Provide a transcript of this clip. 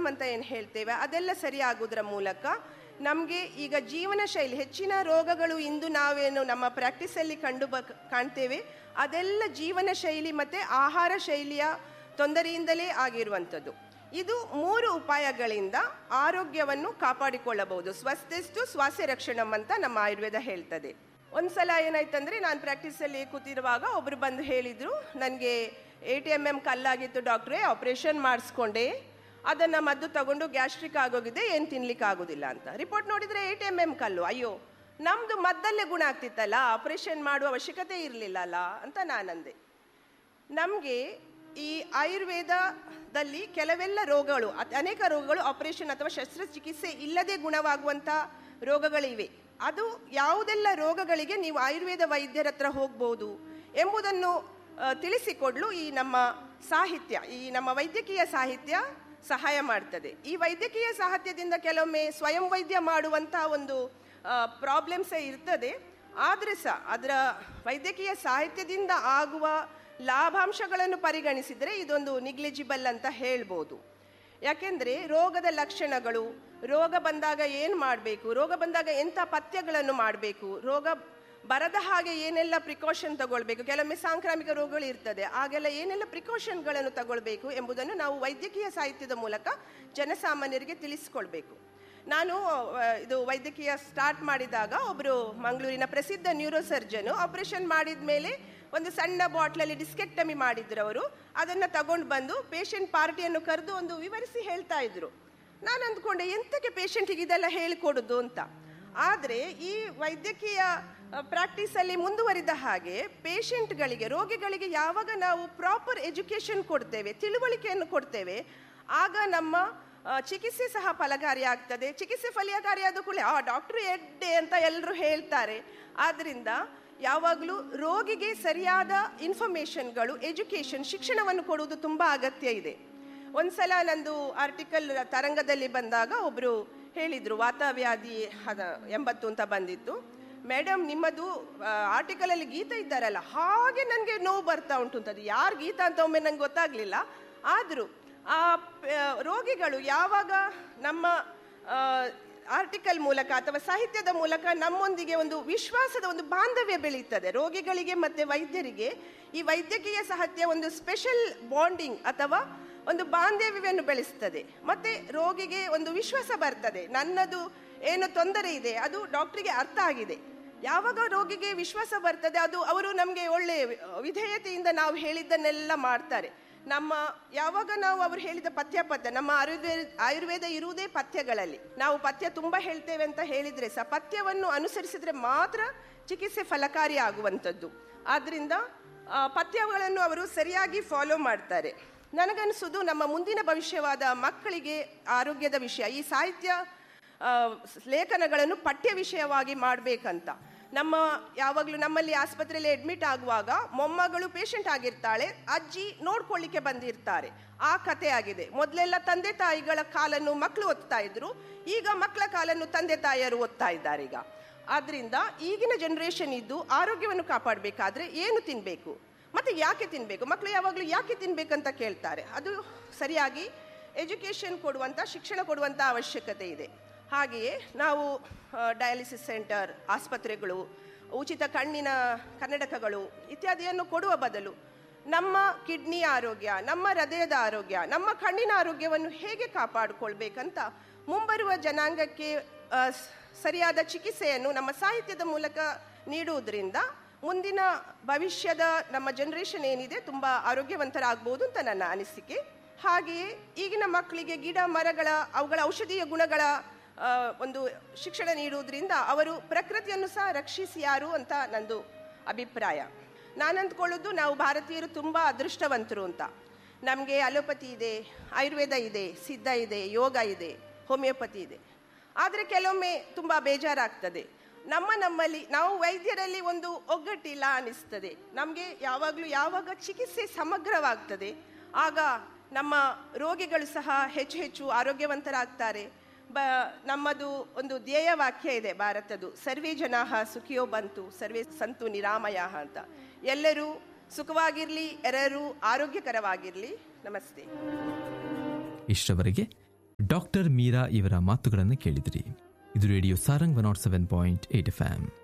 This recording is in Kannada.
ಮೆಟಬಾಲಿಸಮ್ ಅಂತ ಏನು ಹೇಳ್ತೇವೆ ಅದೆಲ್ಲ ಸರಿಯಾಗುವುದರ ಮೂಲಕ ನಮಗೆ ಈಗ ಜೀವನ ಶೈಲಿ ಹೆಚ್ಚಿನ ರೋಗಗಳು ಇಂದು ನಾವೇನು ನಮ್ಮ ಪ್ರಾಕ್ಟೀಸಲ್ಲಿ ಕಂಡು ಬ ಕಾಣ್ತೇವೆ ಅದೆಲ್ಲ ಜೀವನ ಶೈಲಿ ಮತ್ತು ಆಹಾರ ಶೈಲಿಯ ತೊಂದರೆಯಿಂದಲೇ ಆಗಿರುವಂಥದ್ದು ಇದು ಮೂರು ಉಪಾಯಗಳಿಂದ ಆರೋಗ್ಯವನ್ನು ಕಾಪಾಡಿಕೊಳ್ಳಬಹುದು ಸ್ವಸ್ಥೆಸ್ತು ಸ್ವಾಸ್ಥ್ಯ ರಕ್ಷಣಂ ಅಂತ ನಮ್ಮ ಆಯುರ್ವೇದ ಹೇಳ್ತದೆ ಒಂದ್ಸಲ ಏನಾಯ್ತಂದ್ರೆ ನಾನು ಪ್ರಾಕ್ಟೀಸಲ್ಲಿ ಕೂತಿರುವಾಗ ಒಬ್ರು ಬಂದು ಹೇಳಿದ್ರು ನನಗೆ ಎ ಟಿ ಎಮ್ ಎಮ್ ಕಲ್ಲಾಗಿತ್ತು ಡಾಕ್ಟ್ರೇ ಆಪರೇಷನ್ ಮಾಡಿಸ್ಕೊಂಡೆ ಅದನ್ನು ಮದ್ದು ತಗೊಂಡು ಗ್ಯಾಸ್ಟ್ರಿಕ್ ಆಗೋಗಿದೆ ಏನು ತಿನ್ಲಿಕ್ಕೆ ಆಗೋದಿಲ್ಲ ಅಂತ ರಿಪೋರ್ಟ್ ನೋಡಿದರೆ ಎ ಟಿ ಎಮ್ ಎಮ್ ಕಲ್ಲು ಅಯ್ಯೋ ನಮ್ಮದು ಮದ್ದಲ್ಲೇ ಗುಣ ಆಗ್ತಿತ್ತಲ್ಲ ಆಪರೇಷನ್ ಮಾಡುವ ಅವಶ್ಯಕತೆ ಇರಲಿಲ್ಲಲ್ಲ ಅಂತ ನಾನಂದೆ ನಮಗೆ ಈ ಆಯುರ್ವೇದದಲ್ಲಿ ಕೆಲವೆಲ್ಲ ರೋಗಗಳು ಅತ್- ಅನೇಕ ರೋಗಗಳು ಆಪರೇಷನ್ ಅಥವಾ ಶಸ್ತ್ರಚಿಕಿತ್ಸೆ ಇಲ್ಲದೆ ಗುಣವಾಗುವಂಥ ರೋಗಗಳಿವೆ ಅದು ಯಾವುದೆಲ್ಲ ರೋಗಗಳಿಗೆ ನೀವು ಆಯುರ್ವೇದ ವೈದ್ಯರ ಹತ್ರ ಹೋಗ್ಬೋದು ಎಂಬುದನ್ನು ಆ, ತಿಳಿಸಿಕೊಡ್ಲು ಈ ನಮ್ಮ ಸಾಹಿತ್ಯ ಈ ನಮ್ಮ ವೈದ್ಯಕೀಯ ಸಾಹಿತ್ಯ ಸಹಾಯ ಮಾಡ್ತದೆ ಈ ವೈದ್ಯಕೀಯ ಸಾಹಿತ್ಯದಿಂದ ಕೆಲವೊಮ್ಮೆ ಸ್ವಯಂ ವೈದ್ಯ ಮಾಡುವಂಥ ಒಂದು ಪ್ರಾಬ್ಲಮ್ಸೇ ಇರ್ತದೆ ಆದರೆ ಸಹ ಅದರ ವೈದ್ಯಕೀಯ ಸಾಹಿತ್ಯದಿಂದ ಆಗುವ ಲಾಭಾಂಶಗಳನ್ನು ಪರಿಗಣಿಸಿದರೆ ಇದೊಂದು ನಿಗ್ಲಿಜಿಬಲ್ ಅಂತ ಹೇಳ್ಬೋದು ಯಾಕೆಂದರೆ ರೋಗದ ಲಕ್ಷಣಗಳು ರೋಗ ಬಂದಾಗ ಏನು ಮಾಡಬೇಕು ರೋಗ ಬಂದಾಗ ಎಂಥ ಪಥ್ಯಗಳನ್ನು ಮಾಡಬೇಕು ರೋಗ ಬರದ ಹಾಗೆ ಏನೆಲ್ಲ ಪ್ರಿಕಾಷನ್ ತಗೊಳ್ಬೇಕು ಕೆಲವೊಮ್ಮೆ ಸಾಂಕ್ರಾಮಿಕ ರೋಗಗಳು ಇರ್ತದೆ ಆಗೆಲ್ಲ ಏನೆಲ್ಲ ಪ್ರಿಕಾಷನ್ಗಳನ್ನು ತಗೊಳ್ಬೇಕು ಎಂಬುದನ್ನು ನಾವು ವೈದ್ಯಕೀಯ ಸಾಹಿತ್ಯದ ಮೂಲಕ ಜನಸಾಮಾನ್ಯರಿಗೆ ತಿಳಿಸ್ಕೊಳ್ಬೇಕು ನಾನು ಆ, ಇದು ವೈದ್ಯಕೀಯ ಸ್ಟಾರ್ಟ್ ಮಾಡಿದಾಗ ಒಬ್ಬರು ಮಂಗಳೂರಿನ ಪ್ರಸಿದ್ಧ ನ್ಯೂರೋ ಸರ್ಜನು ಆಪರೇಷನ್ ಮಾಡಿದ ಮೇಲೆ ಒಂದು ಸಣ್ಣ ಬಾಟ್ಲಲ್ಲಿ ಡಿಸ್ಕೆಕ್ಟಮಿ ಮಾಡಿದ್ರು ಅವರು ಅದನ್ನು ತಗೊಂಡು ಬಂದು ಪೇಷಂಟ್ ಪಾರ್ಟಿಯನ್ನು ಕರೆದು ಒಂದು ವಿವರಿಸಿ ಹೇಳ್ತಾ ಇದ್ರು ನಾನು ಅಂದ್ಕೊಂಡೆ ಎಂತಕ್ಕೆ ಪೇಷಂಟಿಗೆ ಇದೆಲ್ಲ ಹೇಳಿಕೊಡುದು ಅಂತ ಆದರೆ ಈ ವೈದ್ಯಕೀಯ ಪ್ರಾಕ್ಟೀಸಲ್ಲಿ ಮುಂದುವರಿದ ಹಾಗೆ ಪೇಷಂಟ್ಗಳಿಗೆ ರೋಗಿಗಳಿಗೆ ಯಾವಾಗ ನಾವು ಪ್ರಾಪರ್ ಎಜುಕೇಷನ್ ಕೊಡ್ತೇವೆ ತಿಳುವಳಿಕೆಯನ್ನು ಕೊಡ್ತೇವೆ ಆಗ ನಮ್ಮ ಆ, ಚಿಕಿತ್ಸೆ ಸಹ ಫಲಕಾರಿ ಆಗ್ತದೆ ಚಿಕಿತ್ಸೆ ಫಲಕಾರಿಯಾದ ಕೂಡಲೇ ಆ ಡಾಕ್ಟ್ರು ಎಡ್ಡೆ ಅಂತ ಎಲ್ಲರೂ ಹೇಳ್ತಾರೆ ಆದ್ದರಿಂದ ಯಾವಾಗಲೂ ರೋಗಿಗೆ ಸರಿಯಾದ ಇನ್ಫಾರ್ಮೇಷನ್ಗಳು ಎಜುಕೇಷನ್ ಶಿಕ್ಷಣವನ್ನು ಕೊಡುವುದು ತುಂಬ ಅಗತ್ಯ ಇದೆ ಒಂದ್ಸಲ ನಂದು ಆರ್ಟಿಕಲ್ ತರಂಗದಲ್ಲಿ ಬಂದಾಗ ಒಬ್ಬರು ಹೇಳಿದರು ವಾತವ್ಯಾಧಿ ಅದ ಎಂಬತ್ತು ಅಂತ ಬಂದಿತ್ತು ಮೇಡಮ್ ನಿಮ್ಮದು ಆರ್ಟಿಕಲಲ್ಲಿ ಗೀತ ಇದ್ದಾರಲ್ಲ ಹಾಗೆ ನನಗೆ ನೋವು ಬರ್ತಾ ಉಂಟು ಅಂತದ್ದು ಯಾರು ಗೀತ ಅಂತ ಒಮ್ಮೆ ನಂಗೆ ಗೊತ್ತಾಗಲಿಲ್ಲ ಆದರೂ ಆ ಪ- ರೋಗಿಗಳು ಯಾವಾಗ ನಮ್ಮ ಆರ್ಟಿಕಲ್ ಮೂಲಕ ಅಥವಾ ಸಾಹಿತ್ಯದ ಮೂಲಕ ನಮ್ಮೊಂದಿಗೆ ಒಂದು ವಿಶ್ವಾಸದ ಒಂದು ಬಾಂಧವ್ಯ ಬೆಳೀತದೆ ರೋಗಿಗಳಿಗೆ ಮತ್ತು ವೈದ್ಯರಿಗೆ ಈ ವೈದ್ಯಕೀಯ ಸಾಹಿತ್ಯ ಒಂದು ಸ್ಪೆಷಲ್ ಬಾಂಡಿಂಗ್ ಅಥವಾ ಒಂದು ಬಾಂಧವ್ಯವನ್ನು ಬೆಳೆಸ್ತದೆ ಮತ್ತೆ ರೋಗಿಗೆ ಒಂದು ವಿಶ್ವಾಸ ಬರ್ತದೆ ನನ್ನದು ಏನು ತೊಂದರೆ ಇದೆ ಅದು ಡಾಕ್ಟ್ರಿಗೆ ಅರ್ಥ ಆಗಿದೆ ಯಾವಾಗ ರೋಗಿಗೆ ವಿಶ್ವಾಸ ಬರ್ತದೆ ಅದು ಅವರು ನಮಗೆ ಒಳ್ಳೆ ವಿಧೇಯತೆಯಿಂದ ನಾವು ಹೇಳಿದ್ದನ್ನೆಲ್ಲ ಮಾಡ್ತಾರೆ ನಮ್ಮ ಯಾವಾಗ ನಾವು ಅವರು ಹೇಳಿದ ಪಥ್ಯ ಪಥ್ಯ ನಮ್ಮ ಆಯುರ್ವೇದ ಆಯುರ್ವೇದ ಇರುವುದೇ ಪಥ್ಯಗಳಲ್ಲಿ ನಾವು ಪಥ್ಯ ತುಂಬ ಹೇಳ್ತೇವೆ ಅಂತ ಹೇಳಿದರೆ ಸಹ ಪಥ್ಯವನ್ನು ಅನುಸರಿಸಿದ್ರೆ ಮಾತ್ರ ಚಿಕಿತ್ಸೆ ಫಲಕಾರಿ ಆಗುವಂಥದ್ದು ಆದ್ದರಿಂದ ಆ, ಪಥ್ಯಗಳನ್ನು ಅವರು ಸರಿಯಾಗಿ ಫಾಲೋ ಮಾಡ್ತಾರೆ ನನಗನ್ನಿಸೋದು ನಮ್ಮ ಮುಂದಿನ ಭವಿಷ್ಯವಾದ ಮಕ್ಕಳಿಗೆ ಆರೋಗ್ಯದ ವಿಷಯ ಈ ಸಾಹಿತ್ಯ ಆ, ಲೇಖನಗಳನ್ನು ಪಠ್ಯ ವಿಷಯವಾಗಿ ಮಾಡಬೇಕಂತ ನಮ್ಮ ಯಾವಾಗಲೂ ನಮ್ಮಲ್ಲಿ ಆಸ್ಪತ್ರೆಯಲ್ಲಿ ಅಡ್ಮಿಟ್ ಆಗುವಾಗ ಮೊಮ್ಮಗಳು ಪೇಷಂಟ್ ಆಗಿರ್ತಾಳೆ ಅಜ್ಜಿ ನೋಡ್ಕೊಳ್ಳಿಕ್ಕೆ ಬಂದಿರ್ತಾರೆ ಆ ಕಥೆ ಆಗಿದೆ ಮೊದಲೆಲ್ಲ ತಂದೆ ತಾಯಿಗಳ ಕಾಲನ್ನು ಮಕ್ಕಳು ಒತ್ತಾ ಇದ್ರು ಈಗ ಮಕ್ಕಳ ಕಾಲನ್ನು ತಂದೆ ತಾಯಿಯರು ಒತ್ತಾ ಇದ್ದಾರೆ ಈಗ ಆದ್ರಿಂದ ಈಗಿನ ಜನರೇಷನ್ ಇದ್ದು ಆರೋಗ್ಯವನ್ನು ಕಾಪಾಡಬೇಕಾದ್ರೆ ಏನು ತಿನ್ನಬೇಕು ಮತ್ತೆ ಯಾಕೆ ತಿನ್ನಬೇಕು ಮಕ್ಕಳು ಯಾವಾಗಲೂ ಯಾಕೆ ತಿನ್ಬೇಕಂತ ಕೇಳ್ತಾರೆ ಅದು ಸರಿಯಾಗಿ ಎಜುಕೇಷನ್ ಕೊಡುವಂಥ ಶಿಕ್ಷಣ ಕೊಡುವಂಥ ಅವಶ್ಯಕತೆ ಇದೆ ಹಾಗೆಯೇ ನಾವು ಡಯಾಲಿಸಿಸ್ ಸೆಂಟರ್ ಆಸ್ಪತ್ರೆಗಳು ಉಚಿತ ಕಣ್ಣಿನ ಕನ್ನಡಕಗಳು ಇತ್ಯಾದಿಯನ್ನು ಕೊಡುವ ಬದಲು ನಮ್ಮ ಕಿಡ್ನಿ ಆರೋಗ್ಯ ನಮ್ಮ ಹೃದಯದ ಆರೋಗ್ಯ ನಮ್ಮ ಕಣ್ಣಿನ ಆರೋಗ್ಯವನ್ನು ಹೇಗೆ ಕಾಪಾಡಿಕೊಳ್ಬೇಕಂತ ಮುಂಬರುವ ಜನಾಂಗಕ್ಕೆ ಆ, ಸ್- ಸರಿಯಾದ ಚಿಕಿತ್ಸೆಯನ್ನು ನಮ್ಮ ಸಾಹಿತ್ಯದ ಮೂಲಕ ನೀಡುವುದರಿಂದ ಮುಂದಿನ ಭವಿಷ್ಯದ ನಮ್ಮ ಜನರೇಷನ್ ಏನಿದೆ ತುಂಬ ಆರೋಗ್ಯವಂತರಾಗ್ಬೋದು ಅಂತ ನನ್ನ ಅನಿಸಿಕೆ ಹಾಗೆಯೇ ಈಗಿನ ಮಕ್ಕಳಿಗೆ ಗಿಡ ಮರಗಳ ಅವುಗಳ ಔಷಧೀಯ ಗುಣಗಳ ಆ, ಒಂದು ಶಿಕ್ಷಣ ನೀಡುವುದರಿಂದ ಅವರು ಪ್ರಕೃತಿಯನ್ನು ಸಹ ರಕ್ಷಿಸಿ ಯಾರು ಅಂತ ನಂದು ಅಭಿಪ್ರಾಯ ನಾನು ಅಂದ್ಕೊಳ್ಳೋದು ನಾವು ಭಾರತೀಯರು ತುಂಬ ಅದೃಷ್ಟವಂತರು ಅಂತ ನಮಗೆ ಅಲೋಪತಿ ಇದೆ ಆಯುರ್ವೇದ ಇದೆ ಸಿದ್ಧ ಇದೆ ಯೋಗ ಇದೆ ಹೋಮಿಯೋಪತಿ ಇದೆ ಆದರೆ ಕೆಲವೊಮ್ಮೆ ತುಂಬ ಬೇಜಾರಾಗ್ತದೆ ನಮ್ಮ ನಮ್ಮಲ್ಲಿ ನಾವು ವೈದ್ಯರಲ್ಲಿ ಒಂದು ಒಗ್ಗಟ್ಟಿಲ್ಲ ಅನಿಸ್ತದೆ ನಮಗೆ ಯಾವಾಗಲೂ ಯಾವಾಗ ಚಿಕಿತ್ಸೆ ಸಮಗ್ರವಾಗ್ತದೆ ಆಗ ನಮ್ಮ ರೋಗಿಗಳು ಸಹ ಹೆಚ್ಚು ಹೆಚ್ಚು ಆರೋಗ್ಯವಂತರಾಗ್ತಾರೆ ಬ ನಮ್ಮದು ಒಂದು ಧ್ಯೇಯ ವಾಕ್ಯ ಇದೆ ಭಾರತದ್ದು ಸರ್ವೇ ಜನಾಹ ಸುಖಿಯೋ ಬಂತು ಸರ್ವೇ ಸಂತು ನಿರಾಮಯ ಅಂತ ಎಲ್ಲರೂ ಸುಖವಾಗಿರಲಿ ಎಲ್ಲರೂ ಆರೋಗ್ಯಕರವಾಗಿರಲಿ ನಮಸ್ತೆ ಇಷ್ಟವರೆಗೆ ಡಾಕ್ಟರ್ ಮೀರಾ ಇವರ ಮಾತುಗಳನ್ನು ಕೇಳಿದಿರಿ ಇದು radio Sarang one nought seven point eight F